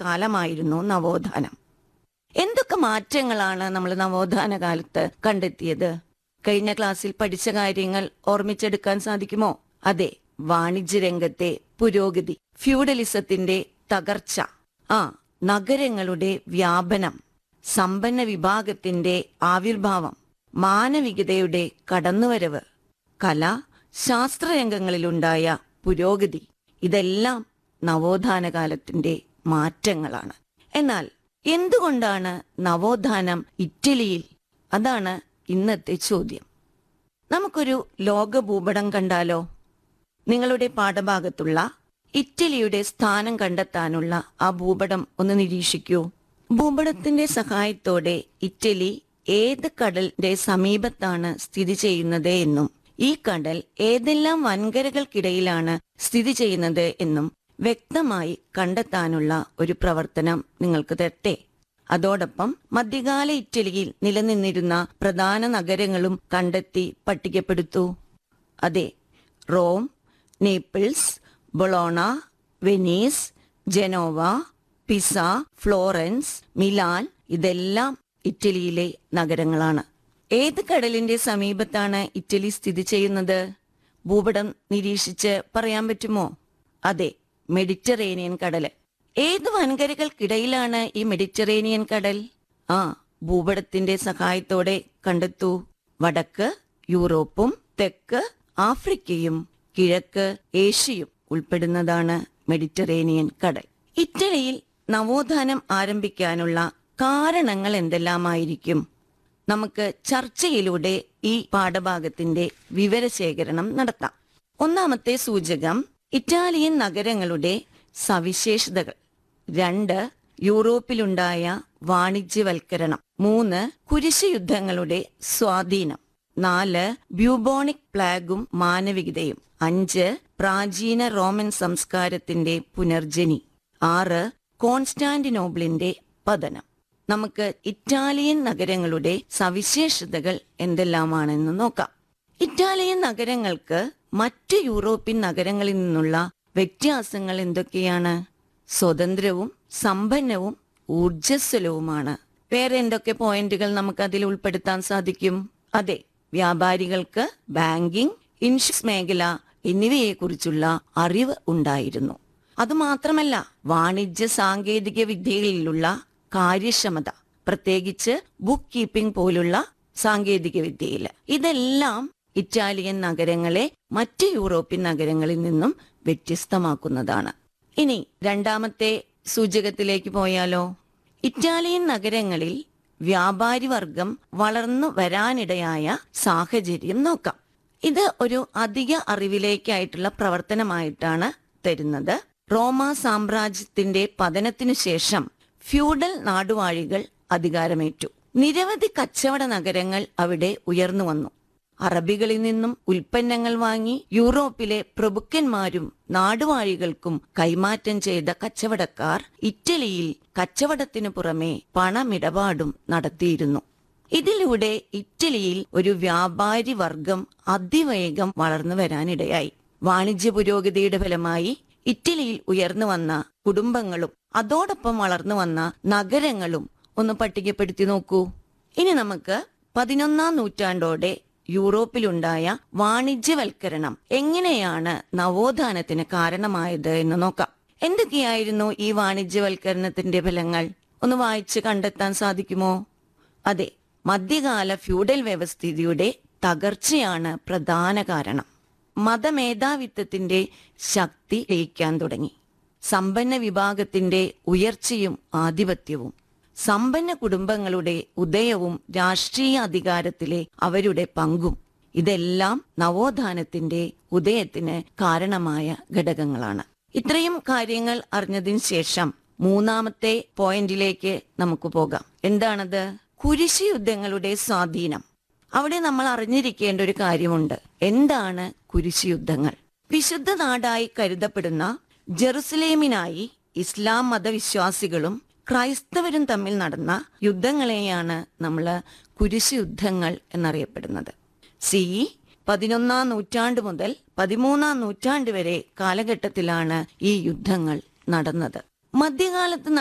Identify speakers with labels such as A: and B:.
A: കാലമായിരുന്നു നവോത്ഥാനം എന്തൊക്കെ മാറ്റങ്ങളാണ് നമ്മൾ നവോത്ഥാന കാലത്ത് കണ്ടെത്തിയത് കഴിഞ്ഞ ക്ലാസ്സിൽ പഠിച്ച കാര്യങ്ങൾ ഓർമ്മിച്ചെടുക്കാൻ സാധിക്കുമോ അതെ വാണിജ്യ രംഗത്തെ പുരോഗതി ഫ്യൂഡലിസത്തിന്റെ തകർച്ച ആ നഗരങ്ങളുടെ വ്യാപനം സമ്പന്ന വിഭാഗത്തിന്റെ ആവിർഭാവം മാനവികതയുടെ കടന്നുവരവ് കല ശാസ്ത്രരംഗങ്ങളിലുണ്ടായ പുരോഗതി ഇതെല്ലാം നവോത്ഥാന കാലത്തിന്റെ മാറ്റങ്ങളാണ് എന്നാൽ എന്തുകൊണ്ടാണ് നവോത്ഥാനം ഇറ്റലിയിൽ അതാണ് ഇന്നത്തെ ചോദ്യം നമുക്കൊരു ലോക ഭൂപടം കണ്ടാലോ നിങ്ങളുടെ പാഠഭാഗത്തുള്ള ഇറ്റലിയുടെ സ്ഥാനം കണ്ടെത്താനുള്ള ആ ഭൂപടം ഒന്ന് നിരീക്ഷിക്കൂ ഭൂപടത്തിന്റെ സഹായത്തോടെ ഇറ്റലി ഏത് കടലിന്റെ സമീപത്താണ് സ്ഥിതി ചെയ്യുന്നത് എന്നും ഈ കടൽ ഏതെല്ലാം വൻകരകൾക്കിടയിലാണ് സ്ഥിതി ചെയ്യുന്നത് എന്നും വ്യക്തമായി കണ്ടെത്താനുള്ള ഒരു പ്രവർത്തനം നിങ്ങൾക്ക് തരട്ടെ അതോടൊപ്പം മധ്യകാല ഇറ്റലിയിൽ നിലനിന്നിരുന്ന പ്രധാന നഗരങ്ങളും കണ്ടെത്തി പട്ടികപ്പെടുത്തൂ അതെ Rome Naples Bologna Venice Genoa Pisa Florence Milan ഇതെല്ലാം ഇറ്റലിയിലെ നഗരങ്ങളാണ് ഏത് കടലിന്റെ സമീപത്താണ് ഇറ്റലി സ്ഥിതി ചെയ്യുന്നത് ഭൂപടം നിരീക്ഷിച്ച് പറയാൻ പറ്റുമോ അതെ മെഡിറ്ററേനിയൻ കടല് ഏത് വൻകരകൾക്കിടയിലാണ് ഈ മെഡിറ്ററേനിയൻ കടൽ ആ ഭൂപടത്തിന്റെ സഹായത്തോടെ കണ്ടെത്തൂ വടക്ക് യൂറോപ്പും തെക്ക് ആഫ്രിക്കയും കിഴക്ക് ഏഷ്യയും ഉൾപ്പെടുന്നതാണ് മെഡിറ്ററേനിയൻ കടൽ ഇറ്റലിയിൽ നവോത്ഥാനം ആരംഭിക്കാനുള്ള കാരണങ്ങൾ എന്തെല്ലാമായിരിക്കും നമുക്ക് ചർച്ചയിലൂടെ ഈ പാഠഭാഗത്തിന്റെ വിവരശേഖരണം നടത്താം ഒന്നാമത്തെ സൂചകം ഇറ്റാലിയൻ നഗരങ്ങളുടെ സവിശേഷതകൾ രണ്ട് യൂറോപ്പിലുണ്ടായ വാണിജ്യവൽക്കരണം മൂന്ന് കുരിശ് യുദ്ധങ്ങളുടെ സ്വാധീനം നാല് ബ്യൂബോണിക് പ്ലാഗും മാനവികതയും അഞ്ച് പ്രാചീന റോമൻ സംസ്കാരത്തിന്റെ പുനർജനി ആറ് കോൺസ്റ്റാന്റിനോബിളിന്റെ പതനം നമുക്ക് ഇറ്റാലിയൻ നഗരങ്ങളുടെ സവിശേഷതകൾ എന്തെല്ലാമാണെന്ന് നോക്കാം ഇറ്റാലിയൻ നഗരങ്ങൾക്ക് മറ്റ് യൂറോപ്യൻ നഗരങ്ങളിൽ നിന്നുള്ള വ്യത്യാസങ്ങൾ എന്തൊക്കെയാണ് സ്വതന്ത്രവും സമ്പന്നവും ഊർജസ്വലവുമാണ് വേറെ എന്തൊക്കെ പോയിന്റുകൾ നമുക്ക് അതിൽ ഉൾപ്പെടുത്താൻ സാധിക്കും അതെ വ്യാപാരികൾക്ക് ബാങ്കിംഗ് ഇൻഷുറൻസ് മേഖല എന്നിവയെക്കുറിച്ചുള്ള അറിവ് ഉണ്ടായിരുന്നു അതുമാത്രമല്ല വാണിജ്യ സാങ്കേതിക വിദ്യകളിലുള്ള കാര്യക്ഷമത പ്രത്യേകിച്ച് ബുക്ക് കീപ്പിംഗ് പോലുള്ള സാങ്കേതിക വിദ്യയിൽ ഇതെല്ലാം ഇറ്റാലിയൻ നഗരങ്ങളെ മറ്റ് യൂറോപ്യൻ നഗരങ്ങളിൽ നിന്നും വ്യത്യസ്തമാക്കുന്നതാണ് ഇനി രണ്ടാമത്തെ സൂചകത്തിലേക്ക് പോയാലോ ഇറ്റാലിയൻ നഗരങ്ങളിൽ വ്യാപാരി വർഗം വളർന്നു വരാനിടയായ സാഹചര്യം നോക്കാം ഇത് ഒരു അധിക അറിവിലേക്കായിട്ടുള്ള പ്രവർത്തനമായിട്ടാണ് തരുന്നത് റോമ സാമ്രാജ്യത്തിന്റെ പതനത്തിനു ശേഷം ഫ്യൂഡൽ നാടുവാഴികൾ അധികാരമേറ്റു നിരവധി കച്ചവട നഗരങ്ങൾ അവിടെ ഉയർന്നു വന്നു അറബികളിൽ നിന്നും ഉൽപ്പന്നങ്ങൾ വാങ്ങി യൂറോപ്പിലെ പ്രഭുക്കന്മാരും നാടുവാഴികൾക്കും കൈമാറ്റം ചെയ്ത കച്ചവടക്കാർ ഇറ്റലിയിൽ കച്ചവടത്തിനു പുറമെ പണമിടപാടും നടത്തിയിരുന്നു ഇതിലൂടെ ഇറ്റലിയിൽ ഒരു വ്യാപാരി വർഗം അതിവേഗം വളർന്നു വരാനിടയായി വാണിജ്യ പുരോഗതിയുടെ ഫലമായി ഇറ്റലിയിൽ ഉയർന്നു വന്ന കുടുംബങ്ങളും അതോടൊപ്പം വളർന്നു വന്ന നഗരങ്ങളും ഒന്ന് പട്ടികപ്പെടുത്തി നോക്കൂ ഇനി നമുക്ക് പതിനൊന്നാം നൂറ്റാണ്ടോടെ യൂറോപ്പിലുണ്ടായ വാണിജ്യവൽക്കരണം എങ്ങനെയാണ് നവോത്ഥാനത്തിന് കാരണമായത് എന്ന് നോക്കാം എന്തൊക്കെയായിരുന്നു ഈ വാണിജ്യവൽക്കരണത്തിന്റെ ഫലങ്ങൾ ഒന്ന് വായിച്ച് കണ്ടെത്താൻ സാധിക്കുമോ അതെ മധ്യകാല ഫ്യൂഡൽ വ്യവസ്ഥിതിയുടെ തകർച്ചയാണ് പ്രധാന കാരണം മതമേധാവിത്വത്തിന്റെ ശക്തി ലയിക്കാൻ തുടങ്ങി സമ്പന്ന വിഭാഗത്തിന്റെ ഉയർച്ചയും ആധിപത്യവും സമ്പന്ന കുടുംബങ്ങളുടെ ഉദയവും രാഷ്ട്രീയ അധികാരത്തിലെ അവരുടെ പങ്കും ഇതെല്ലാം നവോത്ഥാനത്തിന്റെ ഉദയത്തിന് കാരണമായ ഘടകങ്ങളാണ് ഇത്രയും കാര്യങ്ങൾ അറിഞ്ഞതിന് ശേഷം മൂന്നാമത്തെ പോയിന്റിലേക്ക് നമുക്ക് പോകാം എന്താണത് കുരിശ് യുദ്ധങ്ങളുടെ സ്വാധീനം അവിടെ നമ്മൾ അറിഞ്ഞിരിക്കേണ്ട ഒരു കാര്യമുണ്ട് എന്താണ് കുരിശ് യുദ്ധങ്ങൾ വിശുദ്ധ നാടായി കരുതപ്പെടുന്ന ജെറുസലേമിനായി ഇസ്ലാം മതവിശ്വാസികളും ക്രൈസ്തവരും തമ്മിൽ നടന്ന യുദ്ധങ്ങളെയാണ് നമ്മൾ കുരിശ് യുദ്ധങ്ങൾ എന്നറിയപ്പെടുന്നത് സി പതിനൊന്നാം നൂറ്റാണ്ട് മുതൽ പതിമൂന്നാം നൂറ്റാണ്ട് വരെ കാലഘട്ടത്തിലാണ് ഈ യുദ്ധങ്ങൾ നടന്നത് മധ്യകാലത്ത്